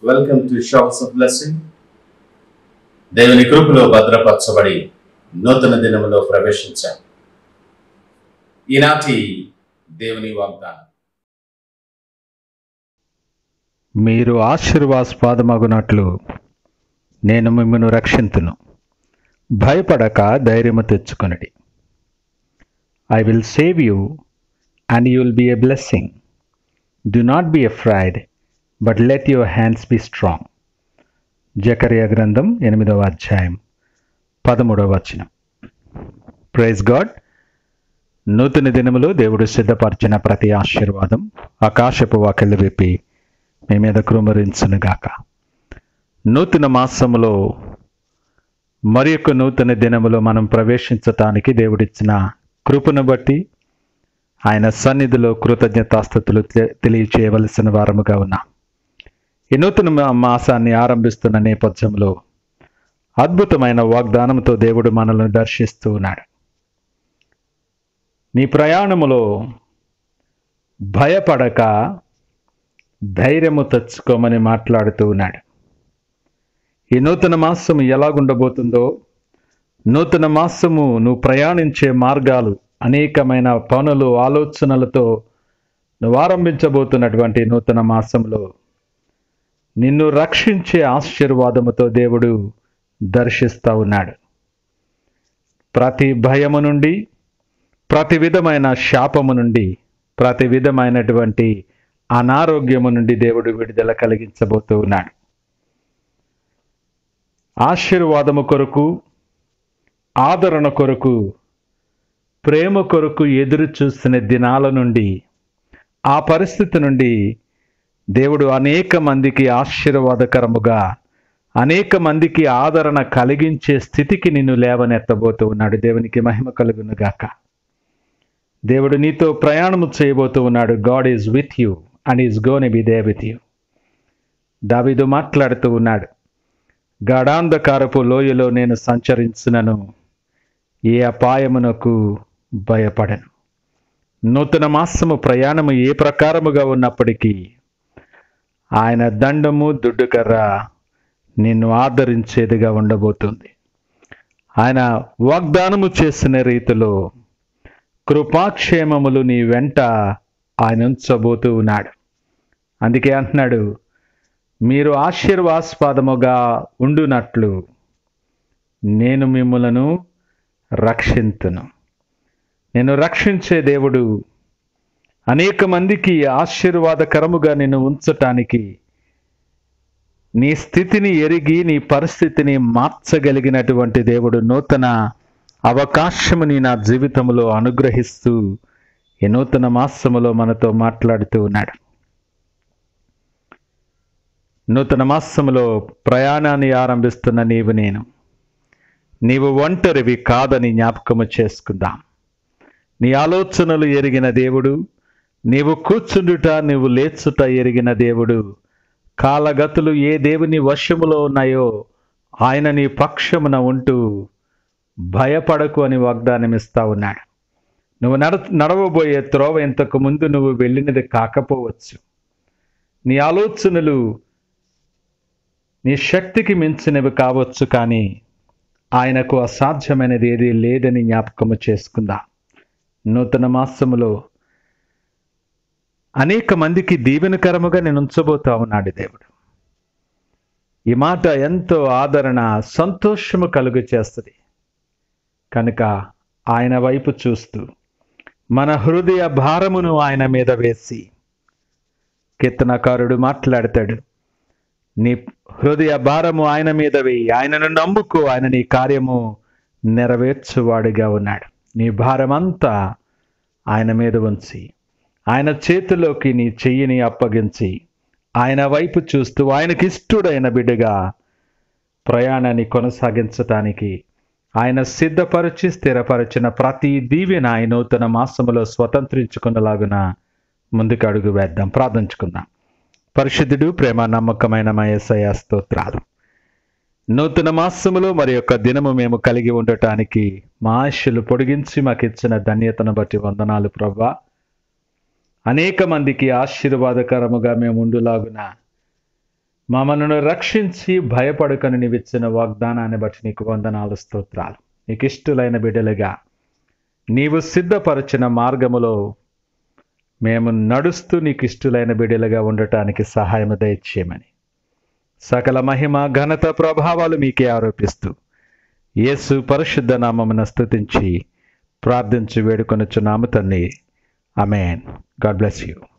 welcome to shops of blessing దేవుని కృపలో భద్రపరచబడి నూతన దినములో ప్రవేశించాం ఈనాటి దేవుని వాగ్దానం మీరు ఆశీర్వాస్పాదమగునట్లు నేను మిమ్మల్ని రక్షింతును భయపడక ధైర్యము తెచ్చుకొనడి I will save you and you will be a blessing do not be afraid but let your hands be strong జకరియా గ్రంథం ఎనిమిదవ అధ్యాయం పదమూడవ వచనం ప్రైజ్ గాడ్ నూతన దినములో దేవుడు సిద్ధపరిచిన ప్రతి ఆశీర్వాదం ఆకాశపు వాకెళ్ళు విప్పి మీ మీద కృమరించునుగాక నూతన మాసములో మరి యొక్క నూతన దినములో మనం ప్రవేశించటానికి దేవుడిచ్చిన కృపను బట్టి ఆయన సన్నిధిలో కృతజ్ఞతాస్థుతులు తె- తెలియచేయవలసిన వారముగా ఉన్నాం ఈ నూతన మా- మాసాన్ని ఆరంభిస్తున్న నేపథ్యంలో అద్భుతమైన వాగ్దానంతో దేవుడు మనల్ని దర్శిస్తూ ఉన్నాడు నీ ప్రయాణములో భయపడక ధైర్యము తెచ్చుకోమని మాట్లాడుతూ ఉన్నాడు ఈ నూతన మాసము ఎలాగుండబోతుందో నూతన మాసము నువ్వు ప్రయాణించే మార్గాలు అనేకమైన పనులు ఆలోచనలతో నువ్వు ఆరంభించబోతున్నటువంటి నూతన మాసంలో నిన్ను రక్షించే ఆశీర్వాదముతో దేవుడు దర్శిస్తూ ఉన్నాడు ప్రతి భయము నుండి ప్రతి విధమైన శాపము నుండి ప్రతి విధమైనటువంటి అనారోగ్యము నుండి దేవుడు విడుదల కలిగించబోతూ ఉన్నాడు ఆశీర్వాదము కొరకు ఆదరణ కొరకు ప్రేమ కొరకు ఎదురు చూసిన దినాల నుండి ఆ పరిస్థితి నుండి దేవుడు అనేక మందికి ఆశీర్వాదకరముగా అనేక మందికి ఆదరణ కలిగించే స్థితికి నిన్ను లేవనెత్తబోతూ ఉన్నాడు దేవునికి మహిమ కలుగునుగాక దేవుడు నీతో ప్రయాణము చేయబోతూ ఉన్నాడు God is with you and is gonna be there with you దావీదు మాట్లాడుతూ ఉన్నాడు గాఢాంధకారపు లోయలో నేను సంచరించినను ఏ అపాయమునకు భయపడను నూతన మాసము ప్రయాణము ఏ ప్రకారముగా ఉన్నప్పటికీ ఆయన దండము దుడ్డుకర్ర నిన్ను ఆదరించేదిగా ఉండబోతుంది ఆయన వాగ్దానము చేసిన రీతిలో కృపాక్షేమములు నీ వెంట ఆయన ఉంచబోతూ ఉన్నాడు అందుకే అంటున్నాడు మీరు ఆశీర్వాస్పదముగా ఉండునట్లు నేను మిమ్మలను రక్షింతును నేను రక్షించే దేవుడు అనేక మందికి ఆశీర్వాదకరముగా నిన్ను ఉంచటానికి నీ స్థితిని ఎరిగి నీ పరిస్థితిని మార్చగలిగినటువంటి దేవుడు నూతన అవకాశముని నా జీవితంలో అనుగ్రహిస్తూ ఈ నూతన మాసములో మనతో మాట్లాడుతూ ఉన్నాడు నూతన మాసములో ప్రయాణాన్ని ఆరంభిస్తున్న నీవు నేను నీవు ఒంటరివి కాదని జ్ఞాపకము చేసుకుందాం నీ ఆలోచనలు ఎరిగిన దేవుడు నీవు కూర్చుండుట నీవు లేచుట ఎరిగిన దేవుడు కాలగతులు ఏ దేవుని వశములో ఉన్నాయో ఆయన నీ పక్షమున ఉంటూ భయపడకు అని వాగ్దానం ఇస్తా ఉన్నాడు నువ్వు నడ నడవబోయే త్రోవ ఇంతకు ముందు నువ్వు వెళ్ళినది కాకపోవచ్చు నీ ఆలోచనలు నీ శక్తికి మించినవి కావచ్చు కానీ ఆయనకు అసాధ్యమైనది ఏది లేదని జ్ఞాపకము చేసుకుందా నూతన మాసములో అనేక మందికి దీవెనకరముగా నేను ఉంచబోతా ఉన్నాడు దేవుడు ఈ మాట ఎంతో ఆదరణ సంతోషము కలుగు చేస్తుంది కనుక ఆయన వైపు చూస్తూ మన హృదయ భారమును ఆయన మీద వేసి కీర్తనకారుడు మాట్లాడతాడు నీ హృదయ భారము ఆయన మీద వేయి ఆయనను నమ్ముకో ఆయన నీ కార్యము నెరవేర్చువాడిగా ఉన్నాడు నీ భారమంతా ఆయన మీద ఉంచి ఆయన చేతిలోకి నీ చెయ్యిని అప్పగించి ఆయన వైపు చూస్తూ ఆయనకి ఇష్టడైన బిడ్డగా ప్రయాణాన్ని కొనసాగించటానికి ఆయన సిద్ధపరిచి స్థిరపరిచిన ప్రతి దీవెన ఆయన నూతన మాసములో స్వతంత్రించుకున్నలాగున ముందుకు అడుగు వేద్దాం ప్రార్థించుకుందాం పరిశుద్ధుడు ప్రేమ నమ్మకమైన మా యేసయ్య స్తోత్రాలు నూతన మాసములో మరి యొక్క దినము మేము కలిగి ఉండటానికి మా ఆశలు పొడిగించి మాకు ఇచ్చిన ధన్యతను బట్టి వందనాలు ప్రభా అనేక మందికి ఆశీర్వాదకరముగా మేము ఉండులాగున మమ్మల్ని రక్షించి భయపడుకొని నీవిచ్చిన వాగ్దానాన్ని బట్టి నీకు వందనాలు స్తోత్రాలు నీకు ఇష్టలైన బిడ్డలుగా నీవు సిద్ధపరిచిన మార్గములో మేము నడుస్తూ నీకు ఇష్టలైన బిడ్డలుగా ఉండటానికి సహాయం దయచేయమని సకల మహిమ ఘనత ప్రభావాలు మీకే ఆరోపిస్తూ యేసు పరిశుద్ధ నామమున స్తుతించి ప్రార్థించి వేడుకొనొచ్చు నామ తండ్రి అమేన్ గాడ్ బ్లెస్ యూ